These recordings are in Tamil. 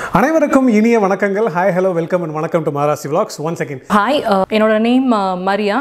அனைவருக்கும் இனிய வணக்கங்கள் ஹாய் ஹலோ வெல்கம் அண்ட் வணக்கம் to Maharasi vlogs one second hi என்னோட நேம் மரியா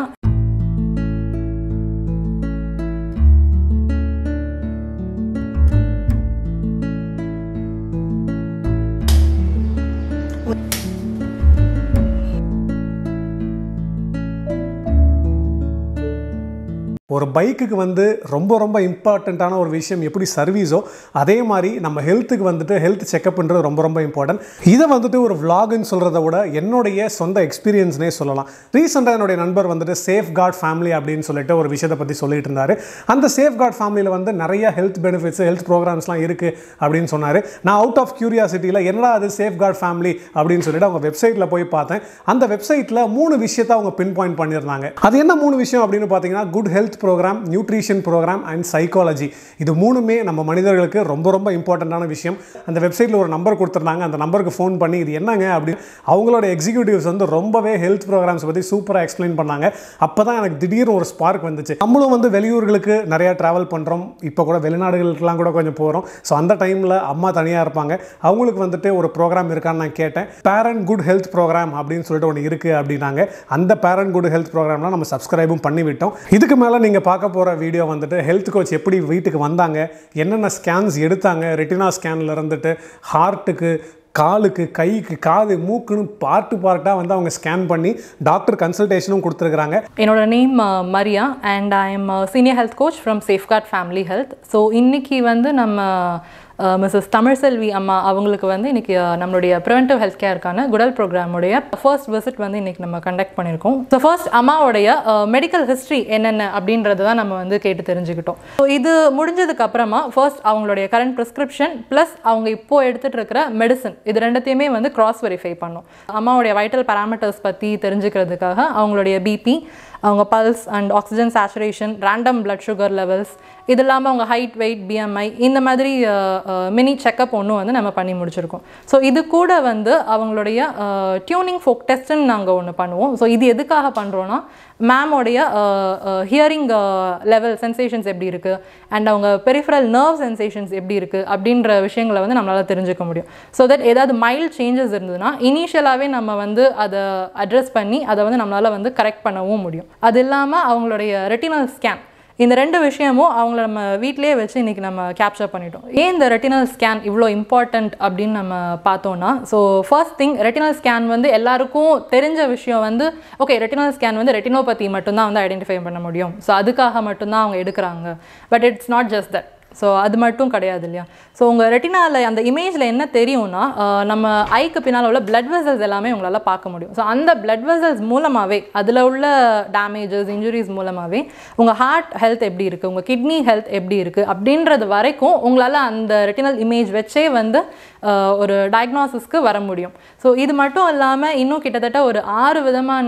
ஒரு பைக்குக்கு வந்து ரொம்ப ரொம்ப இம்பார்ட்டண்ட்டான ஒரு விஷயம் எப்படி சர்வீஸோ அதே மாதிரி நம்ம ஹெல்த்துக்கு வந்துட்டு ஹெல்த் செக்கப்ன்றது ரொம்ப ரொம்ப இம்பார்ட்டன்ட் இதை வந்துட்டு ஒரு vlogன்னு சொல்கிறத விட என்னுடைய சொந்த எக்ஸ்பீரியன்ஸ்னே சொல்லலாம் ரீசெண்டாக என்னுடைய நண்பர் வந்துட்டு சேஃப் கார்ட் ஃபேமிலி அப்படின்னு சொல்லிட்டு ஒரு விஷயத்தை பற்றி சொல்லிட்டு இருந்தார் அந்த சேஃப் கார்ட் ஃபேமிலியில் வந்து நிறைய ஹெல்த் பெனிஃபிட்ஸ் ஹெல்த் ப்ரோக்ராம்ஸ்லாம் இருக்குது அப்படின்னு சொன்னார் நான் அவுட் ஆஃப் கியூரியாசிட்டியில் என்னடா அது சேஃப் கார்ட் ஃபேமிலி அப்படின்னு சொல்லிட்டு அவங்க வெப்சைட்டில் போய் பார்த்தேன் அந்த வெப்சைட்டில் மூணு விஷயத்தை அவங்க பின் பாயிண்ட் பண்ணியிருந்தாங்க அது என்ன மூணு விஷயம் அப்படின்னு பார்த்தீங்கன்னா good health programme nutrition programme and psychology இது மூணுமே நம்ம மனிதர்களுக்கு ரொம்ப ரொம்ப இம்பார்ட்டண்ட்டான விஷயம் அந்த வெப்சைட்டில் ஒரு நம்பர் கொடுத்துருந்தாங்க அந்த நம்பருக்கு ஃபோன் பண்ணி இது என்னங்க அப்படின்னு அவங்களோட எக்ஸிக்யூட்டிவ்ஸ் வந்து ரொம்பவே ஹெல்த் ப்ரோக்ராம்ஸ் பற்றி சூப்பராக எக்ஸ்பிளைன் பண்ணாங்க அப்போ தான் எனக்கு திடீர்னு ஒரு ஸ்பார்க் வந்துச்சு நம்மளும் வந்து வெளியூர்களுக்கு நிறையா ட்ராவல் பண்ணுறோம் இப்போ கூட வெளிநாடுகளுக்கெல்லாம் கூட கொஞ்சம் போகிறோம் ஸோ அந்த டைமில் அம்மா தனியாக இருப்பாங்க அவங்களுக்கு வந்துட்டு ஒரு ப்ரோக்ராம் இருக்கான்னு நான் கேட்டேன் பேரண்ட் குட் ஹெல்த் ப்ரோக்ராம் அப்படின்னு சொல்லிட்டு ஒன்று இருக்குது அப்படின்னாங்க அந்த பேரண்ட் குட் ஹெல்த் ப்ரோக்ராம்லாம் நம்ம சப்ஸ்கிரைபும் பண்ணி விட்டோம் இதுக்கு மேலே நீங்கள் பார்க்க போகிற வீடியோ வந்துட்டு ஹெல்த் கோச் எப்படி வீட்டுக்கு வந்தாங்க என்னென்ன ஸ்கேன்ஸ் எடுத்தாங்க ரெட்டினா ஸ்கேனில் இருந்துட்டு ஹார்ட்டுக்கு காலுக்கு கைக்கு காது மூக்குன்னு பார்ட்டு பார்ட்டாக வந்து அவங்க ஸ்கேன் பண்ணி டாக்டர் கன்சல்டேஷனும் கொடுத்துருக்குறாங்க என்னோட name Maria and I am senior health coach from Safeguard family health so இன்னைக்கு வந்து நம்ம மிஸ்ஸஸ் தமிழ்செல்வி அம்மா அவங்களுக்கு வந்து இன்னைக்கு அஹ், நம்மளுடைய ப்ரிவென்டிவ் ஹெல்த் கேருக்கான குடல் ப்ரோக்ராமுடைய ஃபர்ஸ்ட் விசிட் வந்து இன்னைக்கு நம்ம கண்டக்ட் பண்ணியிருக்கோம் ஸோ ஃபர்ஸ்ட் அம்மாவுடைய மெடிக்கல் ஹிஸ்ட்ரி என்னென்ன அப்படின்றத தான் நம்ம வந்து கேட்டு தெரிஞ்சுக்கிட்டோம் ஸோ இது முடிஞ்சதுக்கு அப்புறமா ஃபர்ஸ்ட் அவங்களுடைய கரண்ட் ப்ரிஸ்கிரிப்ஷன் ப்ளஸ் அவங்க இப்போ எடுத்துட்டு இருக்கிற மெடிசன் இது ரெண்டுத்தையுமே வந்து கிராஸ் வெரிஃபை பண்ணோம் அம்மாவுடைய வைட்டல் பேராமீட்டர்ஸ் பற்றி தெரிஞ்சுக்கிறதுக்காக அவங்களுடைய பிபி அவங்க pulse and oxygen saturation random blood sugar levels இது இல்லாமல் அவங்க ஹைட் வெயிட் பிஎம்ஐ இந்த மாதிரி மினி செக்கப் ஒன்றும் வந்து நம்ம பண்ணி முடிச்சிருக்கோம் ஸோ இது கூட வந்து அவங்களுடைய டியூனிங் ஃபோக் டெஸ்ட்டுன்னு நாங்கள் ஒன்று பண்ணுவோம் ஸோ இது எதுக்காக பண்ணுறோன்னா மேமோடைய ஹியரிங் லெவல் சென்சேஷன்ஸ் எப்படி இருக்குது அண்ட் அவங்க பெரிஃபரல் நர்வ் சென்சேஷன்ஸ் எப்படி இருக்குது அப்படின்ற விஷயங்களை வந்து நம்மளால் தெரிஞ்சுக்க முடியும் ஸோ தட் ஏதாவது மைல்ட் சேஞ்சஸ் இருந்ததுன்னா இனிஷியலாகவே நம்ம வந்து அதை அட்ரஸ் பண்ணி அதை வந்து நம்மளால் வந்து கரெக்ட் பண்ணவும் முடியும் அது இல்லாமல் அவங்களுடைய ரெட்டினல் ஸ்கேன் இந்த ரெண்டு விஷயமும் அவங்கள நம்ம வீட்டிலேயே வச்சு இன்றைக்கி நம்ம கேப்சர் பண்ணிட்டோம் ஏன் இந்த ரெட்டினல் ஸ்கேன் இவ்வளோ இம்பார்ட்டண்ட் அப்படின்னு நம்ம பார்த்தோன்னா so first thing retinal scan வந்து எல்லாருக்கும் தெரிஞ்ச விஷயம் வந்து ஓகே ரெட்டினல் ஸ்கேன் வந்து ரெட்டினோபதி மட்டும்தான் வந்து ஐடென்டிஃபை பண்ண முடியும் ஸோ அதுக்காக மட்டும்தான் அவங்க எடுக்கிறாங்க but it's not just that so அது மட்டும் கிடையாது இல்லையா ஸோ உங்கள் ரெட்டினாவில் அந்த இமேஜில் என்ன தெரியும்னா ஆஹ் நம்ம ஐக்கு பின்னால் உள்ள பிளட் வெசல்ஸ் எல்லாமே உங்களால் பார்க்க முடியும் ஸோ அந்த பிளட் வெசல்ஸ் மூலமாகவே அதில் உள்ள டேமேஜஸ் இன்ஜுரிஸ் மூலமாகவே உங்கள் ஹார்ட் ஹெல்த் எப்படி இருக்குது உங்கள் கிட்னி ஹெல்த் எப்படி இருக்குது அப்படின்றது வரைக்கும் உங்களால் அந்த ரெட்டினல் இமேஜ் வச்சே வந்து ஆஹ் ஒரு டயக்னாசிஸ்க்கு வர முடியும் ஸோ இது மட்டும் இல்லாமல் இன்னும் கிட்டத்தட்ட ஒரு ஆறு விதமான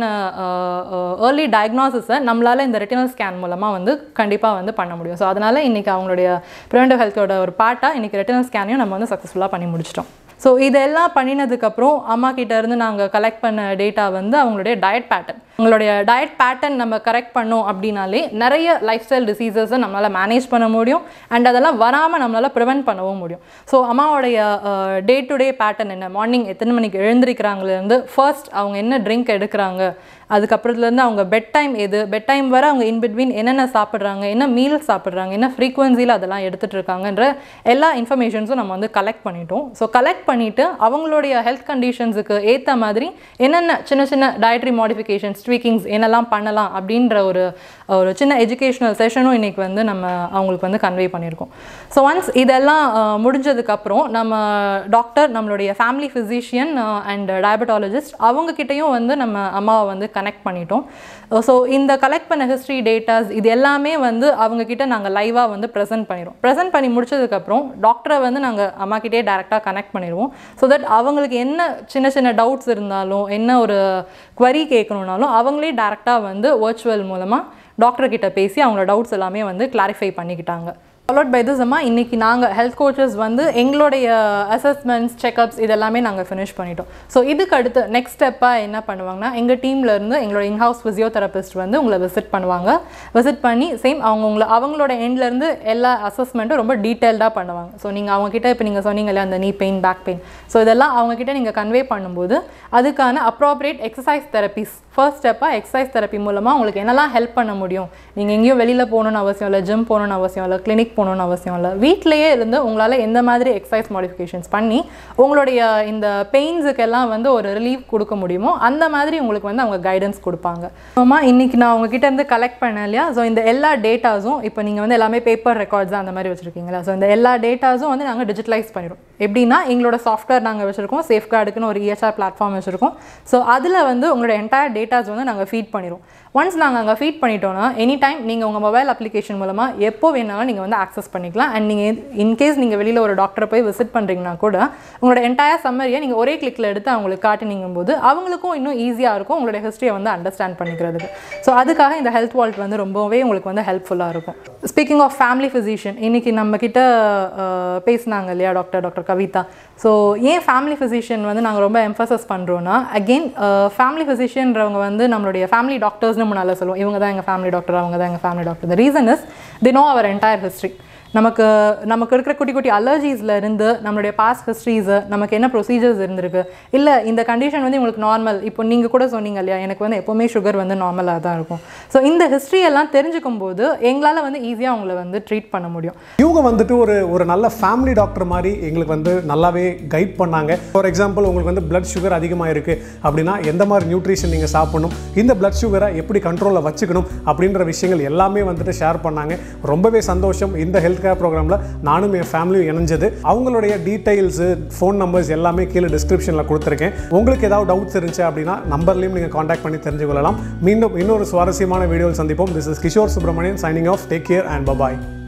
ஏர்லி டயக்னாசிஸை நம்மளால் இந்த ரெட்டினல் ஸ்கேன் மூலமாக வந்து கண்டிப்பாக வந்து பண்ண முடியும் ஸோ அதனால் இன்றைக்கி அவங்களுடைய ப்ரிவென்டிவ் ஹெல்த்தோட ஒரு பார்ட்டாக இன்றைக்கி ரெட்டினல் ஸ்கேனையும் நம்ம வந்து சக்ஸஸ்ஃபுல்லாக பண்ணி முடிச்சிட்டோம் ஸோ இதெல்லாம் பண்ணினதுக்கப்புறம் அம்மா கிட்ட இருந்து நாங்கள் கலெக்ட் பண்ண டேட்டா வந்து அவங்களுடைய டயட் பேட்டர்ன் உங்களுடைய டயட் பேட்டர்ன் நம்ம கரெக்ட் பண்ணோம் அப்படின்னாலே நிறைய லைஃப் ஸ்டைல் டிசீசஸை நம்மளால் மேனேஜ் பண்ண முடியும் அண்ட் அதெல்லாம் வராமல் நம்மளால் ப்ரிவென்ட் பண்ணவும் முடியும் ஸோ அம்மாவுடைய டே டு டே பேட்டர்ன் என்ன மார்னிங் எத்தனை மணிக்கு எழுந்திருக்கிறாங்கலேருந்து ஃபர்ஸ்ட் அவங்க என்ன ட்ரிங்க் எடுக்கிறாங்க அதுக்கப்புறத்துலேருந்து அவங்க பெட் டைம் எது பெட் டைம் வர அவங்க இன் பிட்வீன் என்னென்ன சாப்பிட்றாங்க என்ன மீல் சாப்பிட்றாங்க என்ன ஃப்ரீக்வன்சியில் அதெல்லாம் எடுத்துகிட்டு இருக்காங்கன்ற எல்லா இன்ஃபர்மேஷன்ஸும் நம்ம வந்து கலெக்ட் பண்ணிட்டோம் ஸோ கலெக்ட் பண்ணிவிட்டு அவங்களுடைய ஹெல்த் கண்டிஷன்ஸுக்கு ஏற்ற மாதிரி என்னென்ன சின்ன சின்ன டயட்ரி மாடிஃபிகேஷன்ஸ் ட்வீக்கிங்ஸ் என்னெல்லாம் பண்ணலாம் அப்படின்ற ஒரு ஒரு சின்ன எஜுகேஷனல் செஷனும் இன்றைக்கி வந்து நம்ம அவங்களுக்கு வந்து கன்வே பண்ணியிருக்கோம் ஸோ ஒன்ஸ் இதெல்லாம் அஹ், முடிஞ்சதுக்கப்புறம் நம்ம டாக்டர் நம்மளுடைய ஃபேமிலி ஃபிசிஷியன் அண்ட் டயபட்டாலஜிஸ்ட் அவங்கக்கிட்டேயும் வந்து நம்ம அம்மாவை வந்து கனெக்ட் பண்ணிட்டோம் ஸோ இந்த கலெக்ட் பண்ண ஹிஸ்ட்ரி டேட்டாஸ் இது எல்லாமே வந்து அவங்கக்கிட்ட நாங்கள் லைவாக வந்து ப்ரெசென்ட் பண்ணிடுவோம் ப்ரெசென்ட் பண்ணி முடிச்சதுக்கப்புறம் டாக்டரை வந்து நாங்கள் அம்மாக்கிட்டே டேரெக்டாக கனெக்ட் பண்ணிடுவோம் ஸோ தட் அவங்களுக்கு என்ன சின்ன சின்ன டவுட்ஸ் இருந்தாலும் என்ன ஒரு query கேட்கணுன்னாலும் அவங்களே டேரெக்டாக வந்து வர்ச்சுவல் மூலமாக டாக்டர் கிட்ட பேசி அவங்களோட டவுட்ஸ் எல்லாமே வந்து கிளாரிஃபை பண்ணிக்கிட்டாங்க ஃபாலோட் பை திஸ் அம்மா இன்னைக்கு நாங்கள் ஹெல்த் கோச்சஸ் வந்து எங்களுடைய அசஸ்மெண்ட்ஸ் செக்அப்ஸ் இதெல்லாமே நாங்கள் ஃபினிஷ் பண்ணிட்டோம் ஸோ இதுக்கு அடுத்து நெக்ஸ்ட் ஸ்டெப்பாக என்ன பண்ணுவாங்கன்னா எங்கள் டீம்ல இருந்து எங்களோட இன்ஹவுஸ் ஃபிசியோதெரபிஸ்ட் வந்து உங்களை விசிட் பண்ணுவாங்க விசிட் பண்ணி சேம் அவங்க உங்களை அவங்களோட end ல இருந்து எல்லா அசஸ்மெண்ட்டும் ரொம்ப டீட்டெயில்டாக பண்ணுவாங்க ஸோ நீங்கள் அவங்கக்கிட்ட இப்போ நீங்கள் சொன்னீங்க இல்லையா அந்த நீ பெயின் பேக் பெயின் ஸோ இதெல்லாம் அவங்கக்கிட்ட நீங்கள் கன்வே பண்ணும்போது அதுக்கான அப்ராப்ரியேட் எக்ஸசைஸ் தெரப்பிஸ் ஃபர்ஸ்ட் ஸ்டெப்பாக எக்ஸசைஸ் தெரப்பி மூலமாக உங்களுக்கு என்னெல்லாம் ஹெல்ப் பண்ண முடியும் நீங்கள் எங்கேயும் வெளியில் போகணும்னு அவசியம் இல்லை ஜிம் போகணும்னு அவசியம் இல்லை கிளினிக் போகணும்னு அவசியம் இல்லை வீட்டிலேயே இருந்து உங்களால் எந்த மாதிரி எக்ஸசைஸ் மாடிஃபிகேஷன்ஸ் பண்ணி உங்களுடைய இந்த பெயின்ஸுக்கெல்லாம் வந்து ஒரு ரிலீஃப் கொடுக்க முடியுமோ அந்த மாதிரி உங்களுக்கு வந்து அவங்க கைடன்ஸ் கொடுப்பாங்க அம்மா இன்னைக்கு நான் உங்ககிட்ட இருந்து கலெக்ட் பண்ணேன் இல்லையா ஸோ இந்த எல்லா டேட்டாஸும் இப்போ நீங்கள் வந்து எல்லாமே பேப்பர் ரெக்கார்ட்ஸ் அந்த மாதிரி வச்சுருக்கீங்களா ஸோ இந்த எல்லா டேட்டாஸும் வந்து நாங்கள் டிஜிட்டலைஸ் பண்ணிடுவோம் எப்படின்னா எங்களோட சாஃப்ட்வேர் நாங்கள் வச்சுருக்கோம் சேஃப்கார்டுக்குன்னு ஒரு இஎஸ்ஆர் பிளாட்ஃபார்ம் வச்சுருக்கோம் ஸோ அதில் வந்து உங்களோட என்டையர் டேட்டாஸ் வந்து நாங்கள் ஃபீட் பண்ணிடுவோம் ஒன்ஸ் நாங்கள் அங்கே ஃபீட் பண்ணிட்டோம்னா எனி டைம் நீங்கள் உங்கள் மொபைல் அப்ளிகேஷன் மூலமாக எப்போ வேணாலும் நீங்கள் வந்து ஆக்சஸ் பண்ணிக்கலாம் அண்ட் நீங்கள் இன்கேஸ் நீங்கள் வெளியில் ஒரு டாக்டரை போய் விசிட் பண்ணுறீங்கன்னா கூட உங்களோட என்டையர் சம்மரியை நீங்கள் ஒரே கிளிக்கில் எடுத்து அவங்களுக்கு காட்டினீங்கும் போது அவங்களுக்கும் இன்னும் ஈஸியாக இருக்கும் உங்களோட ஹிஸ்ட்ரியை வந்து அண்டர்ஸ்டாண்ட் பண்ணிக்கிறதுக்கு ஸோ அதுக்காக இந்த ஹெல்த் வால்ட் வந்து ரொம்பவே உங்களுக்கு வந்து ஹெல்ப்ஃபுல்லாக இருக்கும் ஸ்பீக்கிங் ஆஃப் ஃபேமிலி ஃபிசிஷியன் இன்னைக்கு நம்ம கிட்ட அஹ், பேசுனாங்க இல்லையா டாக்டர் டாக்டர் கவிதா ஸோ ஏன் ஃபேமிலி ஃபிசிஷியன் வந்து நாங்கள் ரொம்ப எம்ஃபசஸ் பண்ணுறோன்னா அகெயின் ஃபேமிலி ஃபிசிஷியன்றவங்க வந்து நம்மளுடைய ஃபேமிலி டாக்டர்ஸ்னு முன்னால் சொல்லுவோம் இவங்க தான் எங்கள் ஃபேமிலி டாக்டர் அவங்க தான் எங்கள் family doctor the reason is they know our entire history நமக்கு நமக்கு இருக்கிற குட்டி குட்டி அலர்ஜிஸ்ல இருந்து நம்மளுடைய பாஸ்ட் ஹிஸ்ட்ரிஸு நமக்கு என்ன ப்ரொசீஜர்ஸ் இருந்திருக்கு இல்லை இந்த கண்டிஷன் வந்து உங்களுக்கு நார்மல் இப்போ நீங்கள் கூட சொன்னீங்க இல்லையா எனக்கு வந்து எப்போவுமே சுகர் வந்து நார்மலாக தான் இருக்கும் ஸோ இந்த history எல்லாம் தெரிஞ்சுக்கும் போது எங்களால் வந்து ஈஸியாக உங்களை வந்து ட்ரீட் பண்ண முடியும் இவங்க வந்துட்டு ஒரு ஒரு நல்ல ஃபேமிலி டாக்டர் மாதிரி எங்களுக்கு வந்து நல்லாவே கைட் பண்ணாங்க ஃபார் எக்ஸாம்பிள் உங்களுக்கு வந்து blood சுகர் அதிகமாக இருக்குது அப்படின்னா எந்த மாதிரி நியூட்ரிஷன் நீங்கள் சாப்பிடணும் இந்த blood சுகரை எப்படி கண்ட்ரோலில் வச்சுக்கணும் அப்படின்ற விஷயங்கள் எல்லாமே வந்துட்டு ஷேர் பண்ணாங்க ரொம்பவே சந்தோஷம் இந்த ஹெல்த் கேர் ப்ரோக்ராமில் நானும் என் ஃபேமிலியும் இணைஞ்சது அவங்களுடைய டீட்டெயில்ஸு ஃபோன் நம்பர்ஸ் எல்லாமே கீழே டிஸ்கிரிப்ஷனில் கொடுத்துருக்கேன் உங்களுக்கு ஏதாவது டவுட்ஸ் இருந்துச்சு அப்படின்னா நம்பர்லையும் நீங்கள் காண்டாக்ட் பண்ணி தெரிஞ்சு கொள்ளலாம் மீண்டும் இன்னொரு சுவாரஸ்யமான வீடியோவில் சந்திப்போம் this is Kishore Subramanian signing off take care and bye bye